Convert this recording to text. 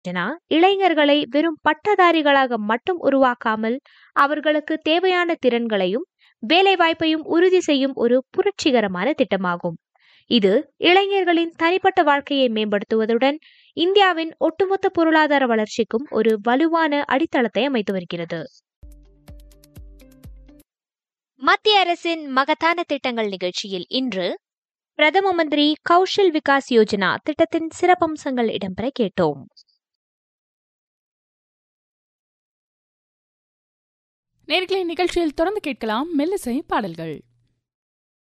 யோஜனா இளைஞர்களை வெறும் பட்டதாரிகளாக மட்டும் உருவாக்காமல் அவர்களுக்கு தேவையான திறன்களையும் வேலைவாய்ப்பையும் உறுதி செய்யும் ஒரு புரட்சிகரமான திட்டமாகும் இது இளைஞர்களின் தனிப்பட்ட வாழ்க்கையை மேம்படுத்துவதுடன் இந்தியாவின் ஒட்டுமொத்த பொருளாதார வளர்ச்சிக்கும் ஒரு வலுவான அடித்தளத்தை அமைத்து வருகிறது மத்திய அரசின் மகத்தான திட்டங்கள் நிகழ்ச்சியில் இன்று பிரதம மந்திரி கௌஷல் விகாஸ் யோஜனா திட்டத்தின் சிறப்பம்சங்கள் இடம்பெற கேட்டோம் நேர்களை நிகழ்ச்சியில் தொடர்ந்து கேட்கலாம் மெல்லிசை பாடல்கள்